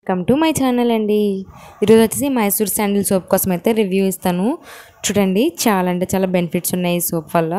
welcome to my channel అండి ఈరోజు వచ్చేసి మైసూర్ శాండిల్ సోప్ కోసం అయితే రివ్యూ ఇస్తాను చూడండి చాలా అంటే చాలా బెనిఫిట్స్ ఉన్నాయి ఈ సోప్ వల్ల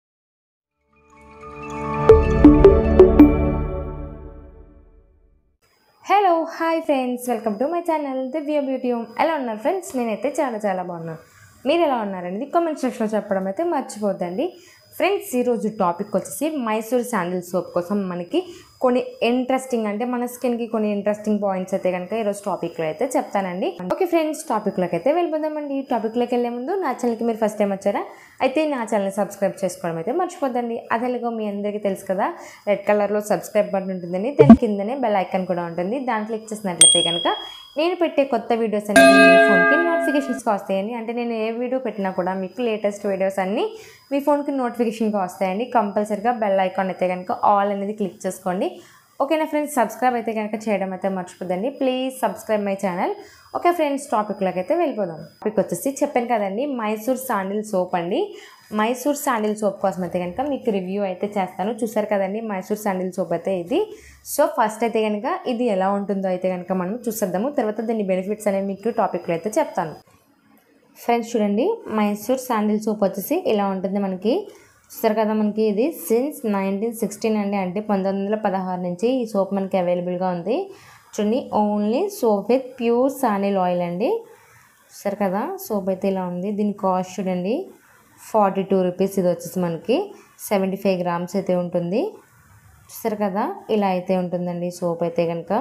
hello hi friends welcome to my channel Divya beauty home ఎలా ఉన్నారు ఫ్రెండ్స్ నేనైతే చాలా చాలా బాగున్నాను మీరు ఎలా ఉన్నారనేది కామెంట్ సెక్షన్లో చెప్పడం అయితే మర్చిపోద్దండి ఫ్రెండ్స్ ఈరోజు టాపిక్ వచ్చేసి మైసూర్ శాండిల్ సోప్ కోసం మనకి కొన్ని ఇంట్రెస్టింగ్ అంటే మన స్కిన్కి కొన్ని ఇంట్రెస్టింగ్ పాయింట్స్ అయితే కనుక ఈరోజు టాపిక్లో అయితే చెప్తానండి ఓకే ఫ్రెండ్స్ టాపిక్లోకి అయితే వెళ్ళిపోదామండి టాపిక్లోకి వెళ్ళే ముందు నా ఛానల్కి మీరు ఫస్ట్ టైం వచ్చారా అయితే నా ఛానల్ని సబ్స్క్రైబ్ చేసుకోవడం అయితే మర్చిపోద్దండి అదేలాగో మీ అందరికీ తెలుసు కదా రెడ్ కలర్లో సబ్స్క్రైబ్ బటన్ ఉంటుందండి దాని కిందనే బెల్ ఐకాన్ కూడా ఉంటుంది దాన్ని క్లిక్ చేసినట్లయితే కనుక నేను పెట్టే కొత్త వీడియోస్ అనేవి మీ ఫోన్కి నోటిఫికేషన్స్గా వస్తాయండి అంటే నేను ఏ వీడియో పెట్టినా కూడా మీకు లేటెస్ట్ వీడియోస్ అన్నీ మీ ఫోన్కి నోటిఫికేషన్గా వస్తాయండి కంపల్సరిగా బెల్ ఐకాన్ అయితే కనుక ఆల్ అనేది క్లిక్ చేసుకోండి ఓకేనా ఫ్రెండ్స్ సబ్స్క్రైబ్ అయితే కనుక చేయడం అయితే మర్చిపోద్దండి please subscribe my channel okay friends టాపిక్లోకి అయితే వెళ్ళిపోదాం టాపిక్ వచ్చేసి చెప్పాను కదండి మైసూర్ శాండిల్ సోప్ అండి మైసూర్ శాండిల్ సోప్ కోసం అయితే కనుక మీకు రివ్యూ అయితే చేస్తాను చూసారు కదండి మైసూర్ శాండిల్ సోప్ అయితే ఇది సో ఫస్ట్ అయితే కనుక ఇది ఎలా ఉంటుందో అయితే కనుక మనం చూసేద్దాము తర్వాత దీని బెనిఫిట్స్ అనేవి మీకు టాపిక్లో అయితే చెప్తాను ఫ్రెండ్స్ చూడండి మైసూర్ శాండిల్ సోప్ వచ్చేసి ఇలా ఉంటుంది మనకి చూస్తారు కదా మనకి ఇది సిన్స్ నైన్టీన్ సిక్స్టీన్ అండి అంటే పంతొమ్మిది వందల పదహారు నుంచి ఈ సోప్ మనకి అవైలబుల్గా ఉంది చూడండి only soap with pure sandal oil అండి చూస్తారు కదా సోప్ అయితే ఇలా ఉంది దీని కాస్ట్ చూడండి ఫార్టీ టూ రూపీస్ ఇది వచ్చేసి మనకి సెవెంటీ ఫైవ్ గ్రామ్స్ అయితే ఉంటుంది చూస్తారు కదా ఇలా అయితే ఉంటుందండి సోప్ అయితే కనుక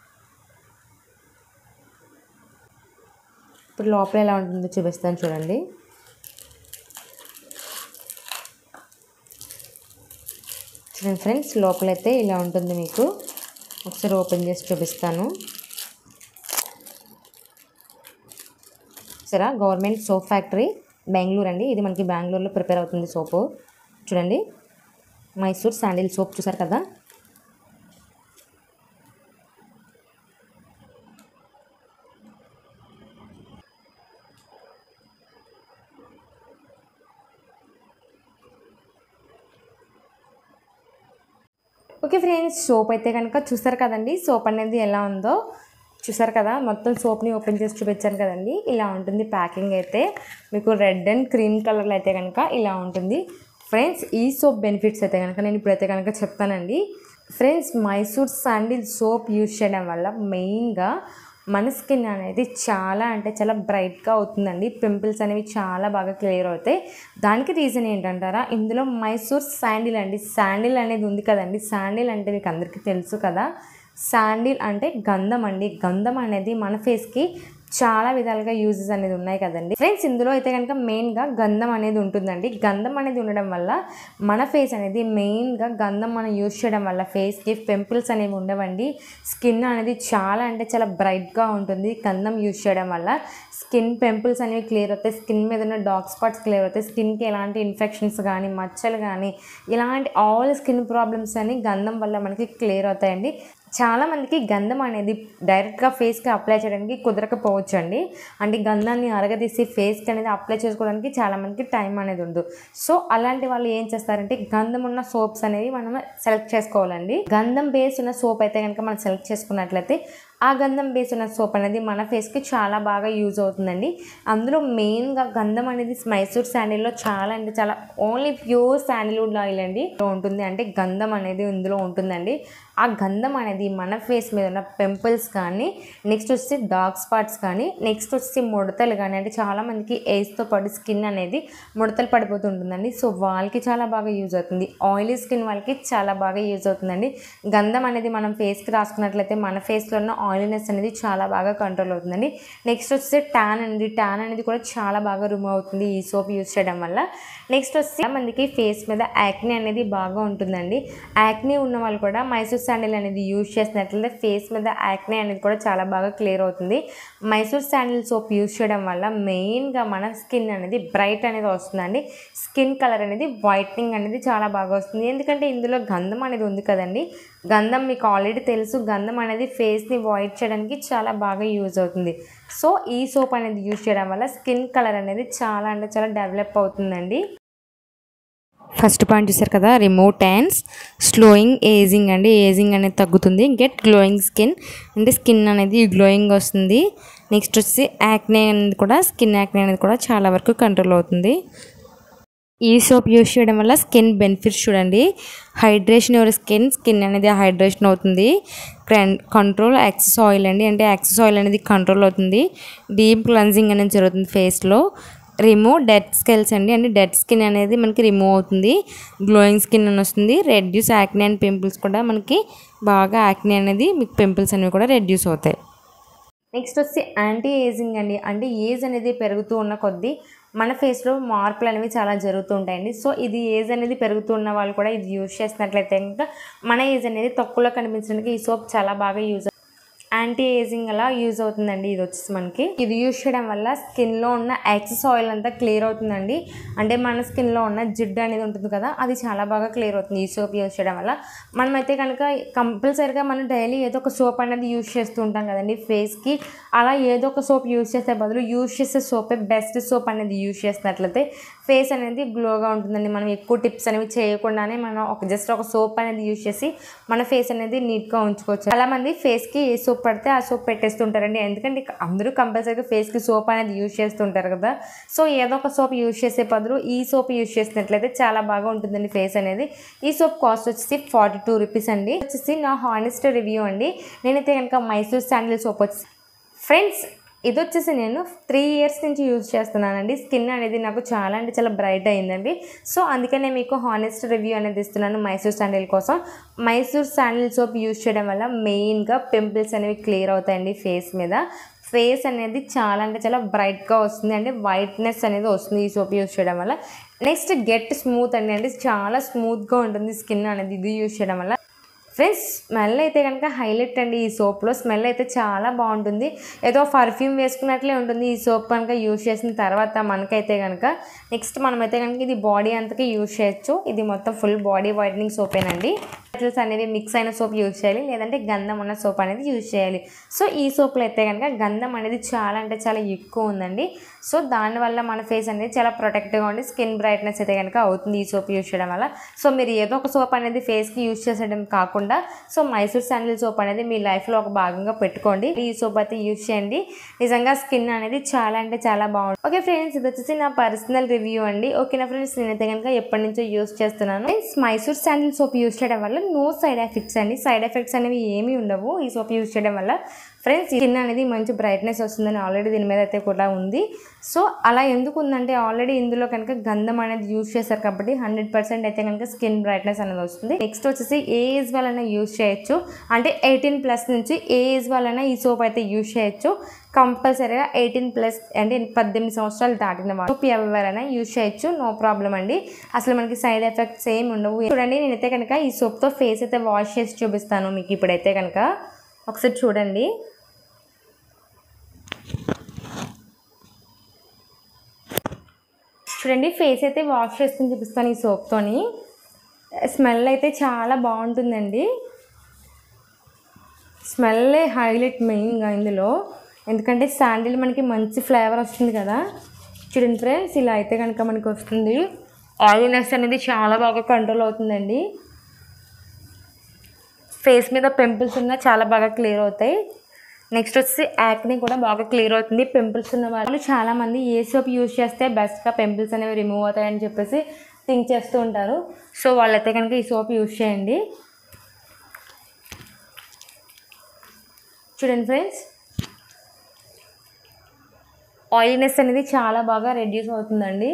ఇప్పుడు లోపల ఎలా ఉంటుందో చూపిస్తాను చూడండి చూడండి ఫ్రెండ్స్ లోపలైతే ఇలా ఉంటుంది మీకు ఒకసారి ఓపెన్ చేసి చూపిస్తాను సరే గవర్నమెంట్ సోప్ ఫ్యాక్టరీ బెంగళూరు అండి ఇది మనకి బెంగళూరులో ప్రిపేర్ అవుతుంది సోపు చూడండి మైసూర్ శాండిల్ సోప్ చూసారు కదా ఓకే ఫ్రెండ్స్ సోప్ అయితే కనుక చూసారు కదండి సోప్ అనేది ఎలా ఉందో చూసారు కదా మొత్తం సోప్ని ఓపెన్ చేసి చూపించాను కదండి ఇలా ఉంటుంది ప్యాకింగ్ అయితే మీకు రెడ్ అండ్ క్రీమ్ కలర్లో అయితే కనుక ఇలా ఉంటుంది ఫ్రెండ్స్ ఈ సోప్ బెనిఫిట్స్ అయితే కనుక నేను ఇప్పుడైతే కనుక చెప్తానండి friends Mysore sandal soap use చేయడం వల్ల మెయిన్గా మన స్కిన్ అనేది చాలా అంటే చాలా బ్రైట్గా అవుతుందండి పింపుల్స్ అనేవి చాలా బాగా క్లియర్ అవుతాయి దానికి రీజన్ ఏంటంటారా ఇందులో మైసూర్ శాండిల్ అండి శాండిల్ అనేది ఉంది కదండి శాండిల్ అంటే మీకు అందరికీ తెలుసు కదా శాండిల్ అంటే గంధం అండి గంధం అనేది మన ఫేస్కి చాలా విధాలుగా యూజెస్ అనేది ఉన్నాయి కదండి ఫ్రెండ్స్ ఇందులో అయితే కనుక మెయిన్గా గంధం అనేది ఉంటుందండి గంధం అనేది ఉండడం వల్ల మన ఫేస్ అనేది మెయిన్గా గంధం మనం యూజ్ చేయడం వల్ల ఫేస్కి పింపుల్స్ అనేవి ఉండవండి స్కిన్ అనేది చాలా అంటే చాలా బ్రైట్గా ఉంటుంది గంధం యూజ్ చేయడం వల్ల స్కిన్ పింపుల్స్ అనేవి క్లియర్ అవుతాయి స్కిన్ మీద ఉన్న డార్క్ స్పాట్స్ క్లియర్ అవుతాయి స్కిన్కి ఎలాంటి ఇన్ఫెక్షన్స్ కానీ మచ్చలు కానీ ఇలాంటి ఆల్ స్కిన్ ప్రాబ్లమ్స్ అని గంధం వల్ల మనకి క్లియర్ అవుతాయండి చాలామందికి గంధం అనేది డైరెక్ట్గా ఫేస్కి అప్లై చేయడానికి కుదరకపోవచ్చు అండి అంటే గంధాన్ని అరగదీసి ఫేస్కి అనేది అప్లై చేసుకోవడానికి చాలామందికి టైం అనేది ఉండదు సో అలాంటి వాళ్ళు ఏం చేస్తారంటే గంధం ఉన్న సోప్స్ అనేవి మనం సెలెక్ట్ చేసుకోవాలండి గంధం బేస్ ఉన్న సోప్ అయితే కనుక మనం సెలెక్ట్ చేసుకున్నట్లయితే ఆ గంధం బేస్ ఉన్న సోప్ అనేది మన ఫేస్కి చాలా బాగా యూజ్ అవుతుందండి అందులో మెయిన్గా గంధం అనేది మైసూర్ శాండిల్లో చాలా అంటే చాలా ఓన్లీ ప్యూర్ శాండిల్వుడ్ ఆయిల్ అండి ఉంటుంది అంటే గంధం అనేది ఇందులో ఉంటుందండి ఆ గంధం అనేది మన ఫేస్ మీద ఉన్న పింపుల్స్ కానీ నెక్స్ట్ వచ్చి డార్క్ స్పాట్స్ కానీ నెక్స్ట్ వచ్చి ముడతలు కానీ అంటే చాలామందికి ఏజ్తో పాటు స్కిన్ అనేది ముడతలు పడిపోతుంటుందండి సో వాళ్ళకి చాలా బాగా యూజ్ అవుతుంది ఆయిలీ స్కిన్ వాళ్ళకి చాలా బాగా యూజ్ అవుతుందండి గంధం అనేది మనం ఫేస్కి రాసుకున్నట్లయితే మన ఫేస్లో ఉన్న ఆయిలీనెస్ అనేది చాలా బాగా కంట్రోల్ అవుతుందండి నెక్స్ట్ వచ్చి ట్యాన్ అనేది ట్యాన్ అనేది కూడా చాలా బాగా రిమూవ్ అవుతుంది ఈ సోప్ యూజ్ చేయడం వల్ల నెక్స్ట్ వచ్చి మనకి ఫేస్ మీద యాక్ని అనేది బాగా ఉంటుందండి యాక్ని ఉన్న వాళ్ళు కూడా మైసూర్ శాండిల్ అనేది యూజ్ చేసినట్లయితే ఫేస్ మీద యాక్ని అనేది కూడా చాలా బాగా క్లియర్ అవుతుంది మైసూర్ శాండిల్ సోప్ యూజ్ చేయడం వల్ల మెయిన్గా మన స్కిన్ అనేది బ్రైట్ అనేది వస్తుందండి స్కిన్ కలర్ అనేది వైట్నింగ్ అనేది చాలా బాగా వస్తుంది ఎందుకంటే ఇందులో గంధం అనేది ఉంది కదండి గంధం మీకు ఆల్రెడీ తెలుసు గంధం అనేది ఫేస్ని వైట్ చేయడానికి చాలా బాగా యూజ్ అవుతుంది సో ఈ సోప్ అనేది యూజ్ చేయడం వల్ల స్కిన్ కలర్ అనేది చాలా అంటే చాలా డెవలప్ అవుతుందండి ఫస్ట్ పాయింట్ చూసారు కదా రిమూవ్ ట్యాన్స్ స్లోయింగ్ ఏజింగ్ అండి ఏజింగ్ అనేది తగ్గుతుంది గెట్ గ్లోయింగ్ స్కిన్ అంటే స్కిన్ అనేది గ్లోయింగ్ వస్తుంది నెక్స్ట్ వచ్చి యాక్నే అనేది కూడా స్కిన్ యాక్నే అనేది కూడా చాలా వరకు కంట్రోల్ అవుతుంది ఈ సోప్ యూస్ చేయడం వల్ల స్కిన్ బెనిఫిట్స్ చూడండి హైడ్రేషన్ ఎవరి స్కిన్ స్కిన్ అనేది హైడ్రేషన్ అవుతుంది కంట్రోల్ యాక్సెస్ ఆయిల్ అండి అంటే యాక్సెస్ ఆయిల్ అనేది కంట్రోల్ అవుతుంది డీప్ క్లెన్జింగ్ అనేది జరుగుతుంది ఫేస్లో రిమూవ్ డెడ్ స్కెల్స్ అండి అంటే డెడ్ స్కిన్ అనేది మనకి రిమూవ్ అవుతుంది గ్లోయింగ్ స్కిన్ అని వస్తుంది రెడ్యూస్ యాక్నే అండ్ పింపుల్స్ కూడా మనకి బాగా యాక్నే అనేది మీకు పింపుల్స్ అనేవి కూడా రెడ్యూస్ అవుతాయి నెక్స్ట్ వచ్చి యాంటీ ఏజింగ్ అండి అంటే ఏజ్ అనేది పెరుగుతూ ఉన్న కొద్దీ మన ఫేస్లో మార్పులు అనేవి చాలా జరుగుతూ ఉంటాయండి సో ఇది ఏజ్ అనేది పెరుగుతూ ఉన్న వాళ్ళు కూడా ఇది యూజ్ చేసినట్లయితే ఇంకా మన ఏజ్ అనేది తక్కువలో కనిపించడానికి ఈ సోప్ చాలా బాగా యూజ్ యాంటీ ఏజింగ్ అలా యూజ్ అవుతుందండి ఇది వచ్చేసి మనకి ఇది యూజ్ చేయడం వల్ల స్కిన్లో ఉన్న ఎక్సెస్ ఆయిల్ అంతా క్లియర్ అవుతుందండి అంటే మన స్కిన్లో ఉన్న జిడ్డు అనేది ఉంటుంది కదా అది చాలా బాగా క్లియర్ అవుతుంది ఈ సోప్ యూజ్ చేయడం వల్ల మనమైతే కనుక కంపల్సరీగా మనం డైలీ ఏదో ఒక సోప్ అనేది యూజ్ చేస్తూ ఉంటాం కదండి ఫేస్కి అలా ఏదో ఒక సోప్ యూజ్ చేసే బదులు యూజ్ చేసే సోపే బెస్ట్ సోప్ అనేది యూజ్ చేసినట్లయితే ఫేస్ అనేది గ్లోగా ఉంటుందండి మనం ఎక్కువ టిప్స్ అనేవి చేయకుండానే మనం ఒక జస్ట్ ఒక సోప్ అనేది యూజ్ చేసి మన ఫేస్ అనేది నీట్గా ఉంచుకోవచ్చు చాలా మంది ఫేస్కి ఏ సోప్ పడితే ఆ సోప్ పెట్టేస్తుంటారండి ఎందుకంటే అందరూ కంపల్సరీగా ఫేస్కి సోప్ అనేది యూజ్ చేస్తుంటారు కదా సో ఏదో ఒక సోప్ యూజ్ చేసే బదులు ఈ సోప్ యూజ్ చేసినట్లయితే చాలా బాగా ఉంటుందండి ఫేస్ అనేది ఈ సోప్ కాస్ట్ వచ్చేసి ఫార్టీ టూ రూపీస్ అండి వచ్చేసి నా హానెస్ట్ రివ్యూ అండి నేనైతే కనుక మైసూర్ శాండిల్ సోప్ వచ్చి ఫ్రెండ్స్ ఇది వచ్చేసి నేను త్రీ ఇయర్స్ నుంచి యూజ్ చేస్తున్నానండి స్కిన్ అనేది నాకు చాలా అంటే చాలా బ్రైట్ అయిందండి సో అందుకనే మీకు హానెస్ట్ రివ్యూ అనేది ఇస్తున్నాను మైసూర్ శాండిల్ కోసం మైసూర్ శాండిల్ సోప్ యూజ్ చేయడం వల్ల మెయిన్గా పింపుల్స్ అనేవి క్లియర్ అవుతాయండి ఫేస్ మీద ఫేస్ అనేది చాలా అంటే చాలా బ్రైట్గా వస్తుంది అంటే వైట్నెస్ అనేది వస్తుంది ఈ సోప్ యూజ్ చేయడం వల్ల నెక్స్ట్ గెట్ స్మూత్ అండి అంటే చాలా స్మూత్గా ఉంటుంది స్కిన్ అనేది ఇది యూజ్ చేయడం వల్ల ఫ్రెండ్స్ స్మెల్ అయితే కనుక హైలైట్ అండి ఈ సోప్లో స్మెల్ అయితే చాలా బాగుంటుంది ఏదో పర్ఫ్యూమ్ వేసుకున్నట్లే ఉంటుంది ఈ సోప్ కనుక యూజ్ చేసిన తర్వాత మనకైతే కనుక నెక్స్ట్ మనమైతే కనుక ఇది బాడీ అంతకి యూజ్ చేయొచ్చు ఇది మొత్తం ఫుల్ బాడీ వైట్నింగ్ సోపేనండి మెటల్స్ అనేవి మిక్స్ అయిన సోప్ యూజ్ చేయాలి లేదంటే గంధం ఉన్న సోప్ అనేది యూజ్ చేయాలి సో ఈ సోప్లో అయితే కనుక గంధం అనేది చాలా అంటే చాలా ఎక్కువ ఉందండి సో దానివల్ల మన ఫేస్ అనేది చాలా ప్రొటెక్ట్గా ఉండి స్కిన్ బ్రైట్నెస్ అయితే కనుక అవుతుంది ఈ సోప్ యూజ్ చేయడం వల్ల సో మీరు ఏదో ఒక సోప్ అనేది ఫేస్కి యూజ్ చేసేయడం కాకుండా సో మైసూర్ శాండిల్ సోప్ అనేది మీ లైఫ్లో ఒక భాగంగా పెట్టుకోండి ఈ సోప్ అయితే యూజ్ చేయండి నిజంగా స్కిన్ అనేది చాలా అంటే చాలా బాగుంది ఓకే ఫ్రెండ్స్ ఇది వచ్చేసి నా పర్సనల్ రివ్యూ అండి ఓకేనా ఫ్రెండ్స్ నేనైతే కనుక ఎప్పటి నుంచో యూజ్ చేస్తున్నాను friends Mysore sandal soap use చేయడం వల్ల నో సైడ్ ఎఫెక్ట్స్ అండి సైడ్ ఎఫెక్ట్స్ అనేవి ఏమీ ఉండవు ఈ సోప్ యూజ్ చేయడం వల్ల ఫ్రెండ్స్ స్కిన్ అనేది మంచి బ్రైట్నెస్ వస్తుందని ఆల్రెడీ దీని మీద అయితే కూడా ఉంది సో అలా ఎందుకు ఉందంటే ఆల్రెడీ ఇందులో కనుక గంధం అనేది యూజ్ చేశారు కాబట్టి హండ్రెడ్ పర్సెంట్ అయితే కనుక స్కిన్ బ్రైట్నెస్ అనేది వస్తుంది నెక్స్ట్ వచ్చేసి ఏ ఏజ్ వాళ్ళైనా యూజ్ చేయొచ్చు అంటే ఎయిటీన్ ప్లస్ నుంచి ఏ ఏజ్ వాళ్ళైనా ఈ సోప్ అయితే యూజ్ చేయొచ్చు కంపల్సరీగా ఎయిటీన్ ప్లస్ అంటే పద్దెనిమిది సంవత్సరాలు దాటిన వాళ్ళు సోప్ ఎవరైనా యూజ్ చేయొచ్చు నో ప్రాబ్లం అండి అసలు మనకి సైడ్ ఎఫెక్ట్స్ ఏమి ఉండవు చూడండి నేనైతే కనుక ఈ సోప్తో ఫేస్ అయితే వాష్ చేసి చూపిస్తాను మీకు ఇప్పుడైతే కనుక ఒకసారి చూడండి చూడండి ఫేస్ అయితే వాష్ చేసుకుని చూపిస్తాను ఈ సోప్తోని స్మెల్ అయితే చాలా బాగుంటుందండి స్మెల్ హైలైట్ మెయిన్గా ఇందులో ఎందుకంటే శాండిల్ మనకి మంచి ఫ్లేవర్ వస్తుంది కదా చూడండి ఫ్రెండ్స్ ఇలా అయితే కనుక మనకి వస్తుంది ఆయిల్నెస్ అనేది చాలా బాగా కంట్రోల్ అవుతుందండి ఫేస్ మీద పింపుల్స్ ఉన్నా చాలా బాగా క్లియర్ అవుతాయి నెక్స్ట్ వచ్చి యాక్ని కూడా బాగా క్లియర్ అవుతుంది పింపుల్స్ ఉన్న వాళ్ళు చాలామంది ఏ సోప్ యూజ్ చేస్తే బెస్ట్గా పింపుల్స్ అనేవి రిమూవ్ అవుతాయని చెప్పేసి థింక్ చేస్తూ ఉంటారు సో వాళ్ళైతే కనుక ఈ సోప్ యూజ్ చేయండి చూడండి ఫ్రెండ్స్ ఆయిల్నెస్ అనేది చాలా బాగా రెడ్యూస్ అవుతుందండి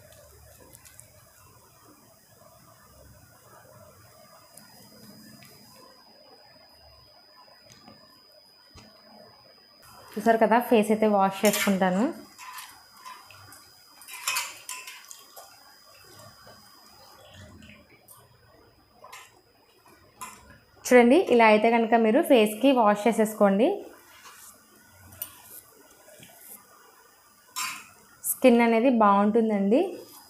చూసారు కదా ఫేస్ అయితే వాష్ చేసుకుంటాను చూడండి ఇలా అయితే కనుక మీరు ఫేస్కి వాష్ చేసేసుకోండి స్కిన్ అనేది బాగుంటుందండి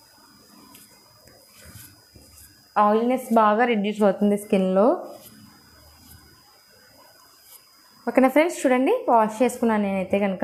ఆయిల్నెస్ బాగా రిడ్యూస్ అవుతుంది స్కిన్లో ఓకేనా ఫ్రెండ్స్ చూడండి వాష్ చేసుకున్నాను నేనైతే కనుక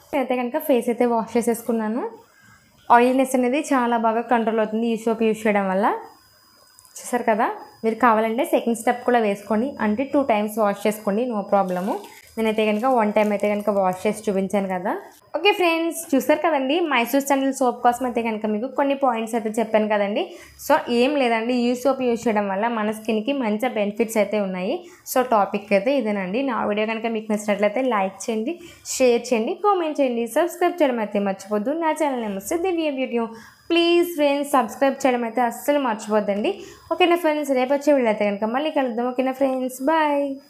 నేనైతే కనుక ఫేస్ అయితే వాష్ చేసేసుకున్నాను ఆయిల్నెస్ అనేది చాలా బాగా కంట్రోల్ అవుతుంది ఈ సోప్ యూజ్ చేయడం వల్ల చూసారు కదా మీరు కావాలంటే సెకండ్ స్టెప్ కూడా వేసుకోండి అంటే టూ టైమ్స్ వాష్ చేసుకోండి నో ప్రాబ్లము నేనైతే కనుక వన్ టైం అయితే కనుక వాష్ చేసి చూపించాను కదా ఓకే ఫ్రెండ్స్ చూసారు కదండి మైసూర్ శాండిల్ సోప్ కోసం అయితే కనుక మీకు కొన్ని పాయింట్స్ అయితే చెప్పాను కదండి సో ఏం లేదండి ఈ సోప్ యూజ్ చేయడం వల్ల మన స్కిన్కి మంచి బెనిఫిట్స్ అయితే ఉన్నాయి సో టాపిక్ అయితే ఇదేనండి నా వీడియో కనుక మీకు నచ్చినట్లయితే లైక్ చేయండి షేర్ చేయండి కామెంట్ చేయండి సబ్స్క్రైబ్ చేయడం అయితే మర్చిపోద్దు నా ఛానల్ నేమ్ వస్తే Divya video please friends subscribe చేయడం అయితే అస్సలు మర్చిపోద్దండి ఓకేనా ఫ్రెండ్స్ రేపు వచ్చే వీళ్ళైతే కనుక మళ్ళీ కలుద్దాం ఓకేనా ఫ్రెండ్స్ బాయ్